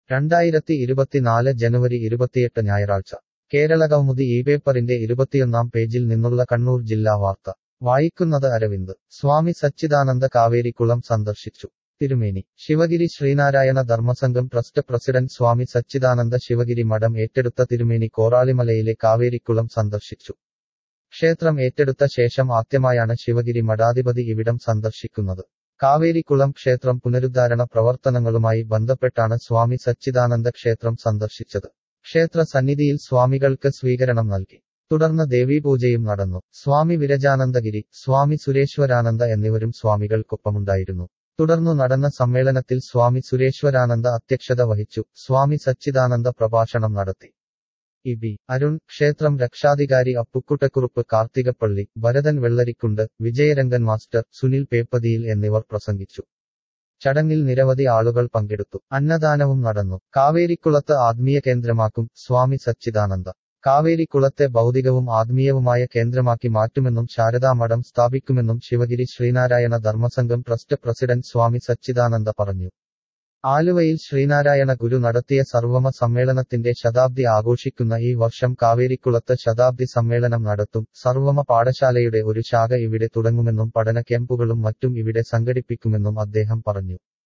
രണ്ടായിരത്തി ഇരുപത്തിനാല് ജനുവരി ഇരുപത്തിയെട്ട് ഞായറാഴ്ച കേരള കൗമുദി ഈ പേപ്പറിന്റെ ഇരുപത്തിയൊന്നാം പേജിൽ നിന്നുള്ള കണ്ണൂർ ജില്ലാ വാർത്ത വായിക്കുന്നത് അരവിന്ദ് സ്വാമി സച്ചിദാനന്ദ കാവേരിക്കുളം സന്ദർശിച്ചു തിരുമേനി ശിവഗിരി ശ്രീനാരായണ ധർമ്മസംഘം ട്രസ്റ്റ് പ്രസിഡന്റ് സ്വാമി സച്ചിദാനന്ദ ശിവഗിരി മഠം ഏറ്റെടുത്ത തിരുമേനി കോറാളിമലയിലെ കാവേരിക്കുളം സന്ദർശിച്ചു ക്ഷേത്രം ഏറ്റെടുത്ത ശേഷം ആദ്യമായാണ് ശിവഗിരി മഠാധിപതി ഇവിടം സന്ദർശിക്കുന്നത് കാവേരിക്കുളം ക്ഷേത്രം പുനരുദ്ധാരണ പ്രവർത്തനങ്ങളുമായി ബന്ധപ്പെട്ടാണ് സ്വാമി സച്ചിദാനന്ദ ക്ഷേത്രം സന്ദർശിച്ചത് ക്ഷേത്ര സന്നിധിയിൽ സ്വാമികൾക്ക് സ്വീകരണം നൽകി തുടർന്ന് ദേവീപൂജയും നടന്നു സ്വാമി വിരജാനന്ദഗിരി സ്വാമി സുരേശ്വരാനന്ദ എന്നിവരും സ്വാമികൾക്കൊപ്പമുണ്ടായിരുന്നു തുടർന്നു നടന്ന സമ്മേളനത്തിൽ സ്വാമി സുരേശ്വരാനന്ദ അധ്യക്ഷത വഹിച്ചു സ്വാമി സച്ചിദാനന്ദ പ്രഭാഷണം നടത്തി ഇ ബി അരുൺ ക്ഷേത്രം രക്ഷാധികാരി അപ്പുക്കുട്ടക്കുറുപ്പ് കാർത്തികപ്പള്ളി ഭരതൻ വെള്ളരിക്കുണ്ട് വിജയരംഗൻ മാസ്റ്റർ സുനിൽ പേപ്പതിയിൽ എന്നിവർ പ്രസംഗിച്ചു ചടങ്ങിൽ നിരവധി ആളുകൾ പങ്കെടുത്തു അന്നദാനവും നടന്നു കാവേരിക്കുളത്ത് ആത്മീയ കേന്ദ്രമാക്കും സ്വാമി സച്ചിദാനന്ദ കാവേരിക്കുളത്തെ ഭൗതികവും ആത്മീയവുമായ കേന്ദ്രമാക്കി മാറ്റുമെന്നും ശാരദാമഠം സ്ഥാപിക്കുമെന്നും ശിവഗിരി ശ്രീനാരായണ ധർമ്മസംഘം ട്രസ്റ്റ് പ്രസിഡന്റ് സ്വാമി സച്ചിദാനന്ദ പറഞ്ഞു ആലുവയിൽ ശ്രീനാരായണ ഗുരു നടത്തിയ സർവമ സമ്മേളനത്തിന്റെ ശതാബ്ദി ആഘോഷിക്കുന്ന ഈ വർഷം കാവേരിക്കുളത്ത് ശതാബ്ദി സമ്മേളനം നടത്തും സർവമ പാഠശാലയുടെ ഒരു ശാഖ ഇവിടെ തുടങ്ങുമെന്നും പഠന ക്യാമ്പുകളും മറ്റും ഇവിടെ സംഘടിപ്പിക്കുമെന്നും അദ്ദേഹം പറഞ്ഞു